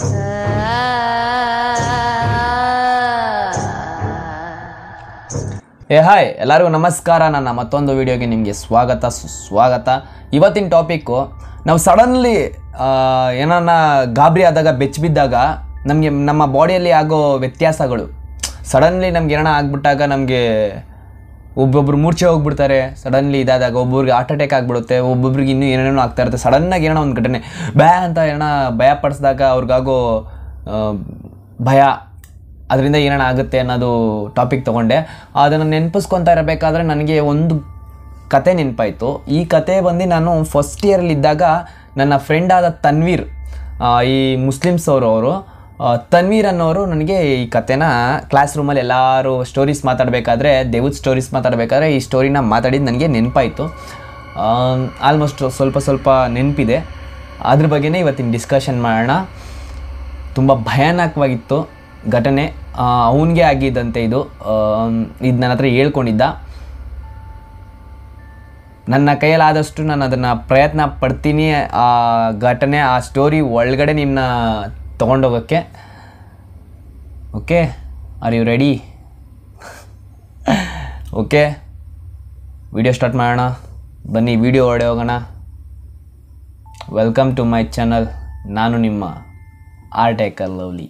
ಏ ಹಾಯ್ ಎಲ್ಲರಿಗೂ ನಮಸ್ಕಾರ ನನ್ನ ಮತ್ತೊಂದು ವಿಡಿಯೋಗೆ ನಿಮಗೆ ಸ್ವಾಗತ ಸುಸ್ವಾಗತ ಇವತ್ತಿನ ಟಾಪಿಕ್ಕು ನಾವು ಸಡನ್ಲಿ ಏನನ್ನ ಗಾಬರಿ ಆದಾಗ ಬೆಚ್ಚ ಬಿದ್ದಾಗ ನಮಗೆ ನಮ್ಮ ಬಾಡಿಯಲ್ಲಿ ಆಗೋ ವ್ಯತ್ಯಾಸಗಳು ಸಡನ್ಲಿ ನಮ್ಗೆ ಏನಾರ ಆಗ್ಬಿಟ್ಟಾಗ ನಮಗೆ ಒಬ್ಬೊಬ್ರು ಮೂರ್ಛೆ ಹೋಗ್ಬಿಡ್ತಾರೆ ಸಡನ್ಲಿ ಇದಾದಾಗ ಒಬ್ಬೊಬ್ರಿಗೆ ಹಾರ್ಟ್ ಅಟ್ಯಾಕ್ ಆಗಿಬಿಡುತ್ತೆ ಒಬ್ಬೊಬ್ರಿಗೆ ಇನ್ನೂ ಏನೇನೋ ಆಗ್ತಾ ಇರುತ್ತೆ ಸಡನ್ನಾಗಿ ಏನೋ ಒಂದು ಘಟನೆ ಬ್ಯಾ ಅಂತ ಏನೋ ಭಯ ಪಡಿಸಿದಾಗ ಅವ್ರಿಗಾಗೋ ಆ, ಭಯ ಅದರಿಂದ ಏನೇನು ಆಗುತ್ತೆ ಅನ್ನೋದು ಟಾಪಿಕ್ ತೊಗೊಂಡೆ ಅದನ್ನು ನೆನಪಿಸ್ಕೊತಾ ಇರಬೇಕಾದ್ರೆ ನನಗೆ ಒಂದು ಕತೆ ನೆನಪಾಯಿತು ಈ ಕತೆ ಬಂದು ನಾನು ಫಸ್ಟ್ ಇಯರಲ್ಲಿದ್ದಾಗ ನನ್ನ ಫ್ರೆಂಡ್ ಆದ ತನ್ವೀರ್ ಆ, ಈ ಮುಸ್ಲಿಮ್ಸ್ ಅವರು ಅವರು ಆ, ತನ್ವೀರ್ ಅನ್ನೋರು ನನಗೆ ಈ ಕತೆನ ಕ್ಲಾಸ್ ರೂಮಲ್ಲಿ ಎಲ್ಲರೂ ಸ್ಟೋರೀಸ್ ಮಾತಾಡಬೇಕಾದ್ರೆ ದೇವದ ಸ್ಟೋರೀಸ್ ಮಾತಾಡಬೇಕಾದ್ರೆ ಈ ಸ್ಟೋರಿನ ಮಾತಾಡಿದ್ದು ನನಗೆ ನೆನಪಾಯಿತು ಆಲ್ಮೋಸ್ಟ್ ಸ್ವಲ್ಪ ಸ್ವಲ್ಪ ನೆನಪಿದೆ ಅದ್ರ ಬಗ್ಗೆನೇ ಇವತ್ತಿನ ಡಿಸ್ಕಷನ್ ಮಾಡೋಣ ತುಂಬ ಭಯಾನಕವಾಗಿತ್ತು ಘಟನೆ ಅವನಿಗೆ ಆಗಿದ್ದಂತೆ ಇದು ಇದು ನನ್ನ ಹತ್ರ ಹೇಳ್ಕೊಂಡಿದ್ದ ನನ್ನ ಕೈಯಲ್ಲಾದಷ್ಟು ನಾನು ಅದನ್ನು ಪ್ರಯತ್ನ ಪಡ್ತೀನಿ ಆ ಘಟನೆ ಆ ಸ್ಟೋರಿ ಒಳಗಡೆ ನಿಮ್ಮನ್ನ ತೊಗೊಂಡೋಗೋಕ್ಕೆ okay are you ready okay video start ಮಾಡೋಣ ಬನ್ನಿ ವಿಡಿಯೋ ಹೊಡೆ ಹೋಗೋಣ ವೆಲ್ಕಮ್ ಟು ಮೈ ಚಾನಲ್ ನಾನು ನಿಮ್ಮ ಆರ್ಟೇಕರ್ ಲವ್ಲಿ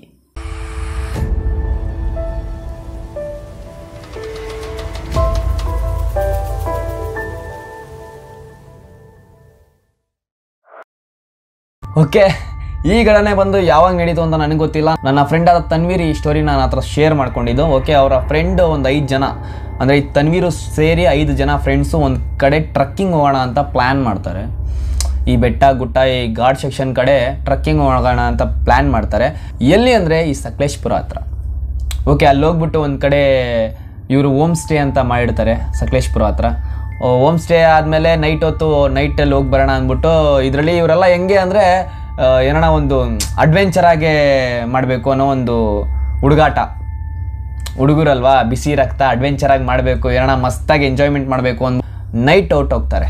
ಓಕೆ ಈ ಘಟನೆ ಬಂದು ಯಾವಾಗ ನಡೀತು ಅಂತ ನನಗೆ ಗೊತ್ತಿಲ್ಲ ನನ್ನ ಫ್ರೆಂಡ್ ಆದ ತನ್ವೀರ್ ಈ ಸ್ಟೋರಿ ನಾನು ಹತ್ರ ಶೇರ್ ಮಾಡ್ಕೊಂಡಿದ್ದು ಓಕೆ ಅವರ ಫ್ರೆಂಡ್ ಒಂದು ಐದು ಜನ ಅಂದರೆ ಈ ತನ್ವೀರು ಸೇರಿ ಐದು ಜನ ಫ್ರೆಂಡ್ಸು ಒಂದು ಕಡೆ ಟ್ರಕ್ಕಿಂಗ್ ಹೋಗೋಣ ಅಂತ ಪ್ಲ್ಯಾನ್ ಮಾಡ್ತಾರೆ ಈ ಬೆಟ್ಟ ಗುಟ್ಟ ಈ ಘಾಟ್ ಸೆಕ್ಷನ್ ಕಡೆ ಟ್ರಕ್ಕಿಂಗ್ ಹೋಗೋಣ ಅಂತ ಪ್ಲ್ಯಾನ್ ಮಾಡ್ತಾರೆ ಎಲ್ಲಿ ಅಂದರೆ ಈ ಸಕಲೇಶ್ಪುರ ಹತ್ರ ಓಕೆ ಅಲ್ಲಿ ಹೋಗ್ಬಿಟ್ಟು ಒಂದು ಕಡೆ ಇವರು ಹೋಮ್ ಸ್ಟೇ ಅಂತ ಮಾಡಿರ್ತಾರೆ ಸಕಲೇಶ್ಪುರ ಹತ್ರ ಹೋಮ್ ಸ್ಟೇ ಆದಮೇಲೆ ನೈಟ್ ಹೊತ್ತು ನೈಟಲ್ಲಿ ಹೋಗಿ ಬರೋಣ ಅಂದ್ಬಿಟ್ಟು ಇದರಲ್ಲಿ ಇವರೆಲ್ಲ ಹೆಂಗೆ ಅಂದರೆ ಏನೋ ಒಂದು ಅಡ್ವೆಂಚರ್ ಆಗಿ ಮಾಡಬೇಕು ಅನ್ನೋ ಒಂದು ಹುಡುಗಾಟ ಹುಡುಗರಲ್ವಾ ಬಿಸಿ ರಕ್ತ ಅಡ್ವೆಂಚರ್ ಆಗಿ ಮಾಡಬೇಕು ಏನೋ ಮಸ್ತಾಗಿ ಎಂಜಾಯ್ಮೆಂಟ್ ಮಾಡಬೇಕು ಅಂದ್ ನೈಟ್ ಔಟ್ ಹೋಗ್ತಾರೆ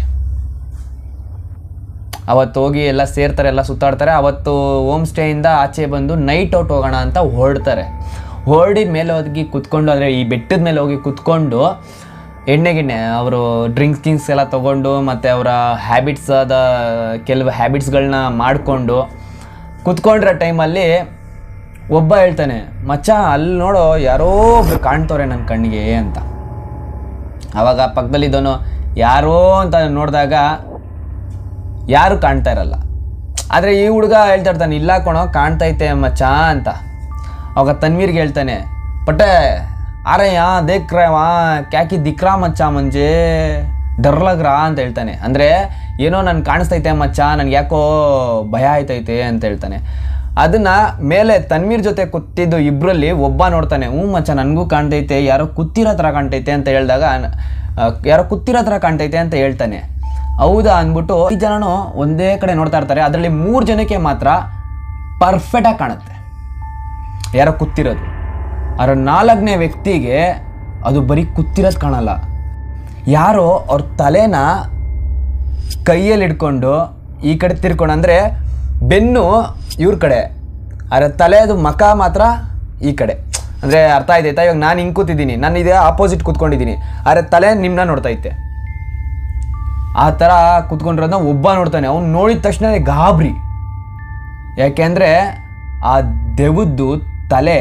ಅವತ್ತು ಹೋಗಿ ಎಲ್ಲ ಸೇರ್ತಾರೆ ಎಲ್ಲ ಸುತ್ತಾಡ್ತಾರೆ ಅವತ್ತು ಹೋಮ್ ಸ್ಟೇಯಿಂದ ಆಚೆ ಬಂದು ನೈಟ್ ಔಟ್ ಹೋಗೋಣ ಅಂತ ಹೊರಡ್ತಾರೆ ಹೊರಡಿ ಮೇಲೆ ಹೋಗಿ ಕುತ್ಕೊಂಡು ಅಂದರೆ ಈ ಬೆಟ್ಟದ ಮೇಲೆ ಹೋಗಿ ಕುತ್ಕೊಂಡು ಎಣ್ಣೆ ಗಿಣ್ಣೆ ಅವರು ಡ್ರಿಂಕ್ಸ್ ಗಿಂಕ್ಸ್ ಎಲ್ಲ ತೊಗೊಂಡು ಮತ್ತು ಅವರ ಹ್ಯಾಬಿಟ್ಸ್ ಆದ ಕೆಲವು ಹ್ಯಾಬಿಟ್ಸ್ಗಳನ್ನ ಮಾಡಿಕೊಂಡು ಕುತ್ಕೊಂಡಿರೋ ಟೈಮಲ್ಲಿ ಒಬ್ಬ ಹೇಳ್ತಾನೆ ಮಚ್ಚ ಅಲ್ಲಿ ನೋಡೋ ಯಾರೋ ಒಬ್ರು ಕಾಣ್ತವ್ರೆ ನನ್ನ ಕಣ್ಣಿಗೆ ಅಂತ ಆವಾಗ ಪಕ್ಕದಲ್ಲಿದ್ದವನು ಯಾರೋ ಅಂತ ನೋಡಿದಾಗ ಯಾರು ಕಾಣ್ತಾ ಇರಲ್ಲ ಆದರೆ ಈ ಹುಡುಗ ಹೇಳ್ತಾ ಇರ್ತಾನೆ ಇಲ್ಲ ಕಣೋ ಕಾಣ್ತೈತೆ ಮಚ್ಚ ಅಂತ ಅವಾಗ ತನ್ವೀರ್ಗೆ ಹೇಳ್ತಾನೆ ಪಟ್ಟೆ ಅರೆಯ ದೇಕ್ರವಾ ಕ್ಯಾಕಿ ದಿಕ್ರಾ ಮಚ್ಚ ಮಂಜೆ ಡರ್ಲಗ್ರಾ ಅಂತ ಹೇಳ್ತಾನೆ ಅಂದರೆ ಏನೋ ನನ್ ಕಾಣಿಸ್ತೈತೆ ಮಚ್ಚ ನನ್ಗೆ ಯಾಕೋ ಭಯ ಆಯ್ತೈತೆ ಅಂತ ಹೇಳ್ತಾನೆ ಅದನ್ನ ಮೇಲೆ ತನ್ವೀರ್ ಜೊತೆ ಕೂತಿದ್ದು ಇಬ್ಬರಲ್ಲಿ ಒಬ್ಬ ನೋಡ್ತಾನೆ ಹ್ಞೂ ಮಚ್ಚ ನನಗೂ ಕಾಣ್ತೈತೆ ಯಾರೋ ಕುತ್ತಿರೋ ಥರ ಕಾಣ್ತೈತೆ ಅಂತ ಹೇಳಿದಾಗ ಆ, ಯಾರೋ ಕುತ್ತಿರೋ ಥರ ಕಾಣ್ತೈತೆ ಅಂತ ಹೇಳ್ತಾನೆ ಹೌದಾ ಅಂದ್ಬಿಟ್ಟು ಐದು ಜನನು ಒಂದೇ ಕಡೆ ನೋಡ್ತಾ ಇರ್ತಾರೆ ಅದರಲ್ಲಿ ಮೂರು ಜನಕ್ಕೆ ಮಾತ್ರ ಪರ್ಫೆಕ್ಟಾಗಿ ಕಾಣುತ್ತೆ ಯಾರೋ ಕೂತಿರೋದು ಅದರ ನಾಲ್ಕನೇ ವ್ಯಕ್ತಿಗೆ ಅದು ಬರೀ ಕೂತಿರೋದು ಕಾಣಲ್ಲ ಯಾರೋ ಅವ್ರ ತಲೆನ ಕೈಯಲ್ಲಿ ಹಿಡ್ಕೊಂಡು ಈ ಕಡೆ ತಿರ್ಕೊಂಡು ಅಂದರೆ ಬೆನ್ನು ಇವ್ರ ಕಡೆ ಅದರ ತಲೆದು ಮಖ ಮಾತ್ರ ಈ ಕಡೆ ಅಂದರೆ ಅರ್ಥ ಆಯ್ತಾಯ್ತಾ ಇವಾಗ ನಾನು ಹಿಂಗೆ ಕೂತಿದ್ದೀನಿ ನಾನು ಇದೇ ಆಪೋಸಿಟ್ ಕೂತ್ಕೊಂಡಿದ್ದೀನಿ ಆದರೆ ತಲೆ ನಿಮ್ಮನ್ನ ನೋಡ್ತಾ ಐತೆ ಆ ಥರ ಕುತ್ಕೊಂಡಿರೋದನ್ನ ಒಬ್ಬ ನೋಡ್ತಾನೆ ಅವ್ನು ನೋಡಿದ ತಕ್ಷಣ ಗಾಬರಿ ಯಾಕೆಂದರೆ ಆ ದೆವ್ವದ್ದು ತಲೆ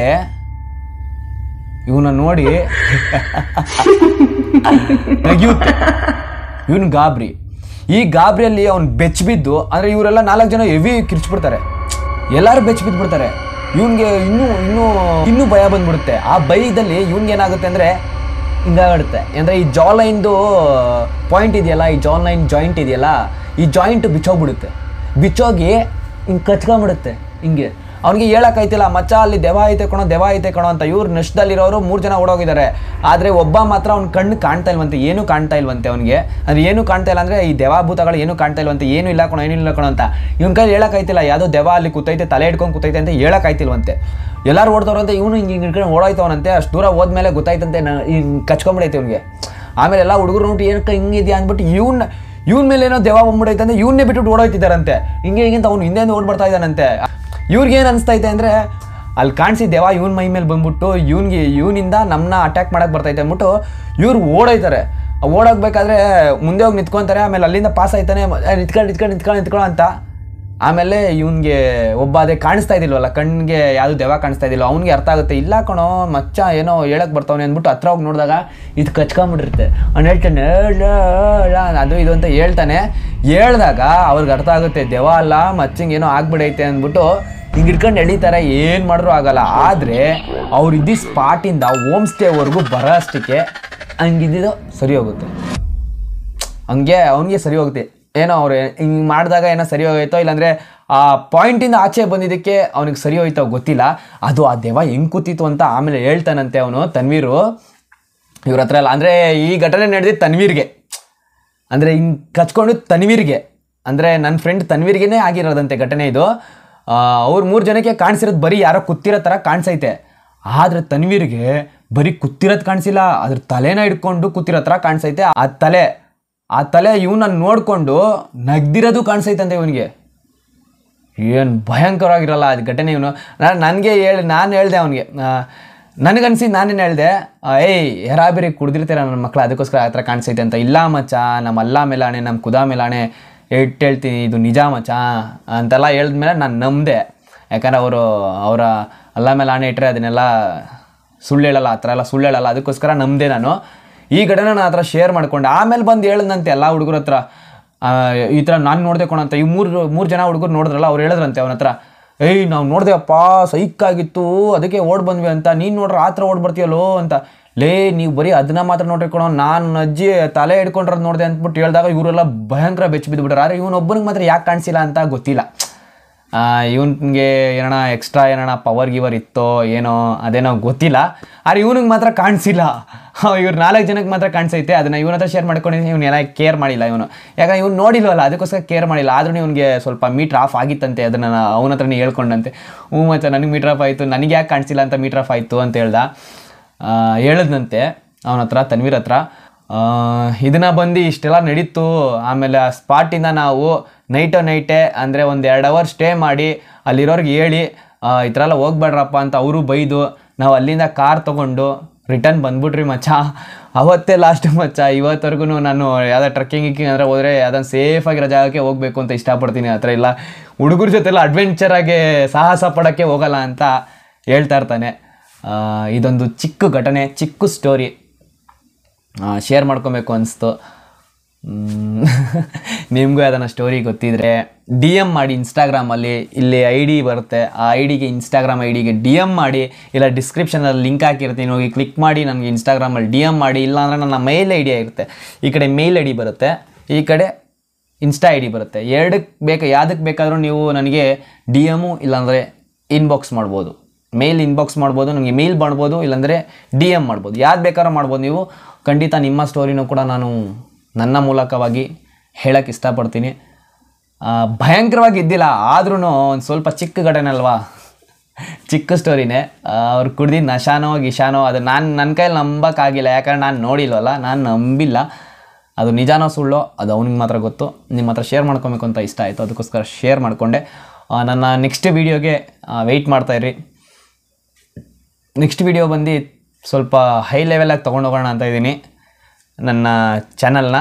ಇವನ ನೋಡಿ ನಗಿಯುತ್ತೆ ಇವನು ಗಾಬರಿ ಈ ಗಾಬರಿಯಲ್ಲಿ ಅವ್ನು ಬೆಚ್ಚ ಬಿದ್ದು ಅಂದರೆ ಇವರೆಲ್ಲ ನಾಲ್ಕು ಜನ ಹೆವಿ ಕಿರ್ಚ್ಬಿಡ್ತಾರೆ ಎಲ್ಲರೂ ಬೆಚ್ಚ ಬಿದ್ದುಬಿಡ್ತಾರೆ ಇವನ್ಗೆ ಇನ್ನೂ ಇನ್ನೂ ಇನ್ನೂ ಭಯ ಬಂದ್ಬಿಡುತ್ತೆ ಆ ಭಯದಲ್ಲಿ ಇವ್ನಿಗೆ ಏನಾಗುತ್ತೆ ಅಂದರೆ ಹಿಂಗಾಗುತ್ತೆ ಅಂದರೆ ಈ ಜಾ ಲೈನ್ದು ಪಾಯಿಂಟ್ ಇದೆಯಲ್ಲ ಈ ಜಾ ಲೈನ್ ಜಾಯಿಂಟ್ ಇದೆಯಲ್ಲ ಈ ಜಾಯಿಂಟ್ ಬಿಚ್ಚೋಗ್ಬಿಡುತ್ತೆ ಬಿಚ್ಚೋಗಿ ಹಿಂಗೆ ಕಚ್ಕೊಂಬಿಡುತ್ತೆ ಹಿಂಗೆ ಅವ್ನಿಗೆ ಹೇಳಕ್ಕಾಯ್ತಿಲ್ಲ ಮಚ್ಚ ಅಲ್ಲಿ ದೆವ ಐತೆ ಕಣೋ ದೆವ ಐತೆ ಕಣೋ ಅಂತ ಇವ್ರು ನಷ್ಟದಲ್ಲಿರೋರು ಮೂರು ಜನ ಓಡೋಗಿದ್ದಾರೆ ಆದರೆ ಒಬ್ಬ ಮಾತ್ರ ಅವ್ನ ಕಣ್ಣು ಕಾಣ್ತಾ ಇಲ್ವಂತೆ ಏನೂ ಕಾಣ್ತಾ ಇಲ್ವಂತೆ ಅವನಿಗೆ ಅಂದ್ರೆ ಏನು ಕಾಣ್ತಾ ಇಲ್ಲ ಅಂದರೆ ಈ ದೆವಾಭೂತಗಳು ಏನೂ ಕಾಣ್ತಾ ಇಲ್ವಂತೆ ಏನು ಇಲ್ಲ ಕಣೋ ಏನು ಇಲ್ಲ ಕಣೋ ಅಂತ ಇವ್ನ ಕೈ ಹೇಳಕ್ಕಾಯ್ತಿಲ್ಲ ಯಾವುದೋ ದೆವ ಅಲ್ಲಿ ಕೂತೈತೆ ತಲೆ ಹಿಡ್ಕೊಂಡು ಕೂತೈತೆ ಅಂತ ಹೇಳಕ್ಕಾಯ್ತಿಲ್ವಂತೆ ಎಲ್ಲರೂ ಓಡ್ತವ್ರಂತೆ ಇವನು ಹಿಂಗೆ ಹಿಂಗೆ ಹಿಡ್ಕೊಂಡು ಓಡೋಯ್ತವನಂತೆ ಅಷ್ಟು ದೂರ ಹೋದ್ಮೇಲೆ ಗೊತ್ತಾಯ್ತಂತೆ ಹಿಂಗೆ ಕಚ್ಕೊಂಬಿಡೈತೆ ಇವ್ನಿಗೆ ಆಮೇಲೆ ಎಲ್ಲ ಹುಡುಗರು ನೋಡಿ ಏನಕ್ಕೆ ಹಿಂಗಿದ್ಯಾ ಅಂದ್ಬಿಟ್ಟು ಇವ್ನ ಇವ್ನ ಮೇಲೆ ಏನೋ ದೆವ ಬಂದ್ಬಿಡೈತೆ ಅಂದ್ರೆ ಇವನ್ನೇ ಬಿಟ್ಟು ಓಡೋಯ್ತಿದ್ದಾರಂತೆ ಹಿಂಗೆ ಹಿಂಗೆ ಅಂತ ಅವ್ನು ಹಿಂದೆ ಓಡ್ ಬರ್ತಾ ಇದ್ದಾನಂತೆ ಇವ್ರಿಗೇನು ಅನಿಸ್ತೈತೆ ಅಂದರೆ ಅಲ್ಲಿ ಕಾಣಿಸಿದ್ದೇವ ಇವ್ನ ಮೈ ಮೇಲೆ ಬಂದ್ಬಿಟ್ಟು ಇವ್ನಿಗೆ ಇವನಿಂದ ನಮ್ಮನ್ನ ಅಟ್ಯಾಕ್ ಮಾಡಕ್ಕೆ ಬರ್ತೈತೆ ಅಂದ್ಬಿಟ್ಟು ಇವ್ರು ಓಡೋಯ್ತಾರೆ ಓಡೋಗ್ಬೇಕಾದ್ರೆ ಮುಂದೆ ಹೋಗಿ ನಿಂತ್ಕೊಂತಾರೆ ಆಮೇಲೆ ಅಲ್ಲಿಂದ ಪಾಸ್ ಆಯ್ತಾನೆ ಏ, ನಿಂತ್ಕೊಂಡು ನಿಂತ್ಕೊಂಡು ನಿಂತ್ಕೊಂಡು ನಿಂತ್ಕೊಳ್ಳೋ ಅಂತ ಆಮೇಲೆ ಇವನಿಗೆ ಒಬ್ಬ ಅದೇ ಕಾಣಿಸ್ತಾ ಇದ್ದಿಲ್ವಲ್ಲ ಕಣ್ಣಿಗೆ ಯಾವುದು ದೆವ್ವ ಕಾಣಿಸ್ತಾ ಇದ್ದಿಲ್ಲ ಅವ್ನಿಗೆ ಅರ್ಥ ಆಗುತ್ತೆ ಇಲ್ಲ ಕಣೋ ಮಚ್ಚ ಏನೋ ಹೇಳಕ್ ಬರ್ತಾವನೆ ಅಂದ್ಬಿಟ್ಟು ಹತ್ರ ಹೋಗಿ ನೋಡಿದಾಗ ಇದು ಕಚ್ಕೊಂಬಿಟ್ಟಿರುತ್ತೆ ಅವ್ನು ಹೇಳ್ತಾನೆ "ಏಳ, ಏಳ" ಅದು ಇದು ಅಂತ ಹೇಳ್ತಾನೆ ಹೇಳ್ದಾಗ ಅವ್ರಿಗೆ ಅರ್ಥ ಆಗುತ್ತೆ ದೆವ್ವ ಅಲ್ಲ ಮಚ್ಚಂಗೆ ಏನೋ ಆಗ್ಬಿಡೈತೆ ಅಂದ್ಬಿಟ್ಟು ಹಿಂಗೆ ಇಟ್ಕೊಂಡು ಎಳಿತಾರೆ ಏನು ಮಾಡಿದ್ರು ಆಗಲ್ಲ ಆದರೆ ಅವ್ರು ಇದ್ದ ಸ್ಪಾಟಿಂದ ಹೋಮ್ ಸ್ಟೇವರೆಗೂ ಬರೋ ಅಷ್ಟಕ್ಕೆ ಹಂಗಿದ್ದಿದ್ದು ಸರಿ ಹೋಗುತ್ತೆ ಹಂಗೆ ಅವನಿಗೆ ಸರಿ ಹೋಗುತ್ತೆ ಏನೋ ಅವ್ರು ಹಿಂಗೆ ಮಾಡಿದಾಗ ಏನೋ ಸರಿ ಹೋಯ್ತೋ ಇಲ್ಲಾಂದರೆ ಆ ಪಾಯಿಂಟಿಂದ ಆಚೆ ಬಂದಿದ್ದಕ್ಕೆ ಅವನಿಗೆ ಸರಿ ಹೋಯ್ತೋ ಗೊತ್ತಿಲ್ಲ ಅದು ಆ ದೆವ್ವ ಹೆಂಗೆ ಕೂತಿತ್ತು ಅಂತ ಆಮೇಲೆ ಹೇಳ್ತಾನಂತೆ ಅವನು ತನ್ವೀರು ಇವ್ರ ಹತ್ರ ಎಲ್ಲ ಅಂದರೆ ಈ ಘಟನೆ ನಡೆದಿದ್ದು ತನ್ವೀರ್ಗೆ ಅಂದರೆ ಹಿಂಗೆ ಕಚ್ಕೊಂಡು ತನ್ವೀರ್ಗೆ ಅಂದರೆ ನನ್ನ ಫ್ರೆಂಡ್ ತನ್ವೀರ್ಗೆ ಆಗಿರೋದಂತೆ ಘಟನೆ ಇದು ಅವ್ರು ಮೂರು ಜನಕ್ಕೆ ಕಾಣಿಸಿರೋದು ಬರೀ ಯಾರೋ ಕೂತಿರೋ ಥರ ಕಾಣಿಸೈತೆ ಆದರೆ ತನ್ವೀರ್ಗೆ ಬರೀ ಕೂತಿರೋದು ಕಾಣಿಸಿಲ್ಲ ಅದ್ರ ತಲೆನ ಹಿಡ್ಕೊಂಡು ಕೂತಿರೋ ಥರ ಕಾಣಿಸೈತೆ ಆ ತಲೆ ಆ ತಲೆ ಇವನನ್ನು ನೋಡಿಕೊಂಡು ನಗ್ದಿರೋದು ಕಾಣಿಸೈತಂತೆ ಇವನಿಗೆ ಏನು ಭಯಂಕರವಾಗಿರಲ್ಲ ಅದು ಘಟನೆ ಇವನು ನಾನು ನನಗೆ ಹೇಳಿ ನಾನು ಹೇಳ್ದೆ ಅವನಿಗೆ ನನಗನ್ಸಿ ನಾನೇನು ಹೇಳ್ದೆ ಏಯ್ ಯಾರಾಬಿರಿ ಕುಡ್ದಿರ್ತೀರ ನನ್ನ ಮಕ್ಳು ಅದಕ್ಕೋಸ್ಕರ ಆ ಥರ ಕಾಣಿಸೈತೆ ಅಂತ ಇಲ್ಲ ಮಚ್ಚ ನಮ್ಮ ಅಲ್ಲ ಮೇಲಾಣೆ ನಮ್ಮ ಕುದಾ ಮೇಲಾಣೆ ಇಟ್ಟು ಹೇಳ್ತೀನಿ ಇದು ನಿಜ ಮಚ್ಚ ಅಂತೆಲ್ಲ ಹೇಳಿದ್ಮೇಲೆ ನಾನು ನಂಬಿದೆ ಯಾಕಂದ್ರೆ ಅವರು ಅವರ ಅಲ್ಲ ಮೇಲೆ ಆಣೆ ಇಟ್ಟರೆ ಅದನ್ನೆಲ್ಲ ಸುಳ್ಳು ಹೇಳಲ್ಲ ಆ ಥರ ಎಲ್ಲ ಸುಳ್ಳು ಹೇಳಲ್ಲ ಅದಕ್ಕೋಸ್ಕರ ನಂಬಿದೆ ನಾನು ಈ ಘಟನೆ ನಾನು ಆ ಥರ ಶೇರ್ ಮಾಡ್ಕೊಂಡೆ ಆಮೇಲೆ ಬಂದು ಹೇಳಿದಂತೆ ಎಲ್ಲ ಹುಡುಗರ ಹತ್ರ ಆ, ಈ ಥರ ನಾನು ನೋಡಿದೆ ಕೊಣಂತ ಈ ಮೂರು ಮೂರು ಜನ ಹುಡುಗರು ನೋಡಿದ್ರಲ್ಲ ಅವ್ರು ಹೇಳಿದ್ರಂತೆ ಅವನ ಹತ್ರ ಏಯ್ ನಾವು ನೋಡಿದೆವಪ್ಪ ಸೈಕಾಗಿತ್ತು ಅದಕ್ಕೆ ಓಡ್ ಬಂದ್ವಿ ಅಂತ ನೀನು ನೋಡ್ರೆ ಆ ಥರ ಓಡ್ ಬರ್ತೀಯಲ್ಲೋ ಅಂತ ಲೇ ನೀವು ಬರೀ ಅದನ್ನ ಮಾತ್ರ ನೋಡ್ರಿ ಕೊಡೋ ನಾನು ಅಜ್ಜಿ ತಲೆ ಹಿಡ್ಕೊಂಡ್ರದ್ದು ನೋಡಿದೆ ಅಂದ್ಬಿಟ್ಟು ಹೇಳಿದಾಗ ಇವರೆಲ್ಲ ಭಯಂಕರ ಬೆಚ್ಚ ಬಿದ್ದುಬಿಟ್ರೆ ಆದರೆ ಇವನೊಬ್ಬನಿಗೆ ಮಾತ್ರ ಯಾಕೆ ಕಾಣಿಸಿಲ್ಲ ಅಂತ ಗೊತ್ತಿಲ್ಲ ಇವನಿಗೆ ಏನೋ ಎಕ್ಸ್ಟ್ರಾ ಏನೋ ಪವರ್ ಗಿವರ್ ಇತ್ತೋ ಏನೋ ಅದೇನೋ ಗೊತ್ತಿಲ್ಲ ಆದ್ರೆ ಇವನಿಗೆ ಮಾತ್ರ ಕಾಣಿಸಿಲ್ಲ ಇವ್ರು ನಾಲ್ಕು ಜನಕ್ಕೆ ಮಾತ್ರ ಕಾಣಿಸೈತೆ ಅದನ್ನು ಇವನ ಹತ್ರ ಶೇರ್ ಮಾಡ್ಕೊಂಡಿದ್ದೀನಿ ಇವ್ನು ಏನೋ ಕೇರ್ ಮಾಡಿಲ್ಲ ಇವನು ಯಾಕಂದ್ರೆ ಇವ್ನು ನೋಡಿಲ್ವಲ್ಲ ಅದಕ್ಕೋಸ್ಕರ ಕೇರ್ ಮಾಡಿಲ್ಲ ಆದ್ರೂ ಇವನಿಗೆ ಸ್ವಲ್ಪ ಮೀಟ್ರ್ ಆಫ್ ಆಗಿತ್ತಂತೆ ಅದನ್ನು ಅವನ ಹತ್ರನೇ ಹೇಳ್ಕೊಂಡಂತೆ ಹ್ಞೂ ಮತ್ತೆ ನನಗೆ ಮೀಟ್ರ್ ಆಫ್ ಆಯಿತು ನನಗೆ ಯಾಕೆ ಕಾಣಿಸಿಲ್ಲ ಅಂತ ಮೀಟ್ರ್ ಆಫ್ ಆಯಿತು ಅಂತ ಹೇಳ್ದ ಆ, ಹೇಳಿದ್ನಂತೆ ಅವನ ಹತ್ರ ತನ್ವೀರ್ ಹತ್ರ ಆ, ಇದನ್ನ ಬಂದು ಇಷ್ಟೆಲ್ಲ ನಡೀತು ಆಮೇಲೆ ಆ ಸ್ಪಾಟಿಂದ ನಾವು ನೈಟು ನೈಟೇ ಅಂದರೆ ಒಂದು ಎರಡು ಅವರ್ ಸ್ಟೇ ಮಾಡಿ ಅಲ್ಲಿರೋರ್ಗೆ ಹೇಳಿ ಆ, ಈ ಥರ ಎಲ್ಲ ಹೋಗ್ಬೇಡ್ರಪ್ಪ ಅಂತ ಅವರು ಬೈದು ನಾವು ಅಲ್ಲಿಂದ ಕಾರ್ ತೊಗೊಂಡು ರಿಟರ್ನ್ ಬಂದ್ಬಿಟ್ರಿ ಮಚ್ಚ ಅವತ್ತೇ ಲಾಸ್ಟ್ ಮಚ್ಚ ಇವತ್ತವರೆಗೂ ನಾನು ಯಾವುದೋ ಟ್ರಕ್ಕಿಂಗ್ ಗಿಕ್ಕಿಂಗ್ ಅಂದರೆ ಹೋದರೆ ಯಾವ್ದೊಂದು ಸೇಫಾಗಿರೋ ಜಾಗಕ್ಕೆ ಹೋಗಬೇಕು ಅಂತ ಇಷ್ಟಪಡ್ತೀನಿ ಆ ಥರ ಇಲ್ಲ ಹುಡುಗರ ಜೊತೆಲ್ಲ ಅಡ್ವೆಂಚರಾಗಿ ಸಾಹಸ ಪಡೋಕ್ಕೆ ಹೋಗಲ್ಲ ಅಂತ ಹೇಳ್ತಾ ಇರ್ತಾನೆ ಆ, ಇದೊಂದು ಚಿಕ್ಕ ಘಟನೆ ಚಿಕ್ಕ ಸ್ಟೋರಿ ಶೇರ್ ಮಾಡ್ಕೊಬೇಕು ಅನಿಸ್ತು ನಿಮಗೂ ಅದನ್ನು ಸ್ಟೋರಿ ಗೊತ್ತಿದ್ರೆ ಡಿ ಎಮ್ ಮಾಡಿ ಇನ್ಸ್ಟಾಗ್ರಾಮಲ್ಲಿ ಇಲ್ಲಿ ಐ ಡಿ ಬರುತ್ತೆ ಆ ಐ ಡಿಗೆ ಇನ್ಸ್ಟಾಗ್ರಾಮ್ ಐ ಡಿಗೆ ಡಿ ಎಮ್ ಮಾಡಿ ಇಲ್ಲ ಡಿಸ್ಕ್ರಿಪ್ಷನಲ್ಲಿ ಲಿಂಕ್ ಹಾಕಿರ್ತೀನಿ ಹೋಗಿ ಕ್ಲಿಕ್ ಮಾಡಿ ನನಗೆ ಇನ್ಸ್ಟಾಗ್ರಾಮಲ್ಲಿ ಡಿ ಎಮ್ ಮಾಡಿ ಇಲ್ಲಾಂದರೆ ನನ್ನ ಮೇಲ್ ಐ ಡಿ ಇರುತ್ತೆ ಈ ಕಡೆ ಮೇಲ್ ಐ ಡಿ ಬರುತ್ತೆ ಈ ಕಡೆ ಇನ್ಸ್ಟಾ ಐ ಡಿ ಬರುತ್ತೆ ಎರಡಕ್ಕೆ ಬೇಕು ಯಾವುದಕ್ಕೆ ಬೇಕಾದರೂ ನೀವು ನನಗೆ ಡಿ ಎಮು ಇಲ್ಲಾಂದರೆ ಇನ್ಬಾಕ್ಸ್ ಮಾಡ್ಬೋದು ಮೇಲ್ ಇನ್ಬಾಕ್ಸ್ ಮಾಡ್ಬೋದು ನನಗೆ ಮೇಲ್ ಮಾಡ್ಬೋದು ಇಲ್ಲಾಂದರೆ ಡಿ ಎಮ್ ಮಾಡ್ಬೋದು ಯಾವ್ದು ಬೇಕಾದ್ರೂ ಮಾಡ್ಬೋದು ನೀವು ಖಂಡಿತ ನಿಮ್ಮ ಸ್ಟೋರಿನೂ ಕೂಡ ನಾನು ನನ್ನ ಮೂಲಕವಾಗಿ ಹೇಳಕ್ಕೆ ಇಷ್ಟಪಡ್ತೀನಿ ಆ, ಭಯಂಕರವಾಗಿ ಇದ್ದಿಲ್ಲ ಆದ್ರೂ ಒಂದು ಸ್ವಲ್ಪ ಚಿಕ್ಕ ಘಟನೆ ಅಲ್ವಾ ಚಿಕ್ಕ ಸ್ಟೋರಿನೇ ಅವ್ರು ಕುಡ್ದಿದ್ದು ನಶಾನೋ ಗಿಶಾನೋ ಅದು ನಾನು ನನ್ನ ಕೈಯಲ್ಲಿ ನಂಬಕ್ಕಾಗಿಲ್ಲ ಯಾಕಂದ್ರೆ ನಾನು ನೋಡಿಲ್ವಲ್ಲ ನಾನು ನಂಬಿಲ್ಲ ಅದು ನಿಜಾನೋ ಸುಳ್ಳೋ ಅದು ಅವ್ನಿಗೆ ಮಾತ್ರ ಗೊತ್ತು ನಿಮ್ಮ ಹತ್ರ ಶೇರ್ ಮಾಡ್ಕೊಬೇಕು ಅಂತ ಇಷ್ಟ ಆಯಿತು ಅದಕ್ಕೋಸ್ಕರ ಶೇರ್ ಮಾಡಿಕೊಂಡೆ ನನ್ನ ನೆಕ್ಸ್ಟ್ ವೀಡಿಯೋಗೆ ವೆಯ್ಟ್ ಮಾಡ್ತಾಯಿರಿ ನೆಕ್ಸ್ಟ್ ವಿಡಿಯೋ ಬಂದು ಸ್ವಲ್ಪ ಹೈ ಲೆವೆಲಾಗಿ ತೊಗೊಂಡೋಗೋಣ ಅಂತ ಇದ್ದೀನಿ ನನ್ನ ಚಾನಲ್ನ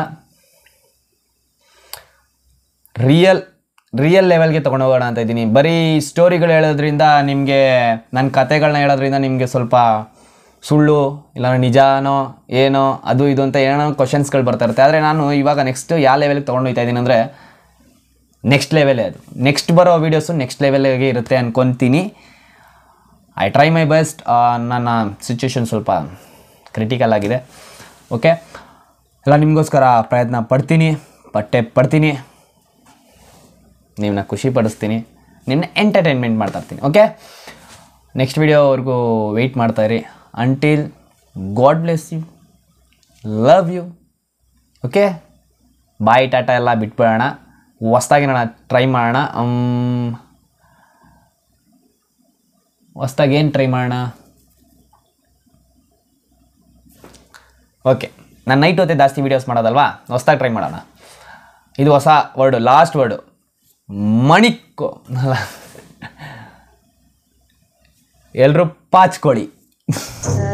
ರಿಯಲ್ ರಿಯಲ್ ಲೆವೆಲ್ಗೆ ತೊಗೊಂಡೋಗೋಣ ಅಂತ ಇದ್ದೀನಿ ಬರೀ ಸ್ಟೋರಿಗಳು ಹೇಳೋದ್ರಿಂದ ನಿಮಗೆ ನನ್ನ ಕತೆಗಳನ್ನ ಹೇಳೋದ್ರಿಂದ ನಿಮಗೆ ಸ್ವಲ್ಪ ಸುಳ್ಳು ಇಲ್ಲ ನಿಜಾನೋ ಏನೋ ಅದು ಇದು ಅಂತ ಏನೋ ಕ್ವಶನ್ಸ್ಗಳು ಬರ್ತಾ ಇರುತ್ತೆ ಆದರೆ ನಾನು ಇವಾಗ ನೆಕ್ಸ್ಟ್ ಯಾವ ಲೆವೆಲ್ಗೆ ತೊಗೊಂಡು ಹೋಗ್ತಾ ಇದ್ದೀನಿ ಅಂದರೆ ನೆಕ್ಸ್ಟ್ ಲೆವೆಲೇ ಅದು ನೆಕ್ಸ್ಟ್ ಬರೋ ವೀಡಿಯೋಸು ನೆಕ್ಸ್ಟ್ ಲೆವೆಲ್ಗೆ ಇರುತ್ತೆ ಅನ್ಕೊತೀನಿ ಐ ಟ್ರೈ ಮೈ ಬೆಸ್ಟ್ ನನ್ನ ಸಿಚುವೇಶನ್ ಸ್ವಲ್ಪ ಕ್ರಿಟಿಕಲ್ ಆಗಿದೆ ಓಕೆ ಎಲ್ಲ ನಿಮಗೋಸ್ಕರ ಪ್ರಯತ್ನ ಪಡ್ತೀನಿ ಪಟ್ಟೆ ಪಡ್ತೀನಿ ನಿಮ್ಮನ್ನ ಖುಷಿ ಪಡಿಸ್ತೀನಿ ನಿಮ್ಮನ್ನ ಎಂಟರ್ಟೈನ್ಮೆಂಟ್ ಮಾಡ್ತಾ ಇರ್ತೀನಿ ಓಕೆ ನೆಕ್ಸ್ಟ್ ವಿಡಿಯೋವರೆಗೂ ವೆಯ್ಟ್ ಮಾಡ್ತಾಯಿರಿ until God bless you love you okay bye tata ಎಲ್ಲ ಬಿಟ್ಬಿಡೋಣ ಹೊಸ್ದಾಗಿ ನಾನು ಟ್ರೈ ಮಾಡೋಣ ಹೊಸ್ದಾಗಿ ಏನು ಟ್ರೈ ಮಾಡೋಣ ಓಕೆ ನಾನು ನೈಟ್ ಹೊತ್ತೆ ಜಾಸ್ತಿ ವೀಡಿಯೋಸ್ ಮಾಡೋದಲ್ವಾ ಹೊಸ್ದಾಗಿ ಟ್ರೈ ಮಾಡೋಣ ಇದು ಹೊಸ ವರ್ಡು ಲಾಸ್ಟ್ ವರ್ಡು ಮಣಿಕ್ಕು ಎಲ್ಲರೂ ಪಾಚ್ಕೊಳ್ಳಿ ಆ,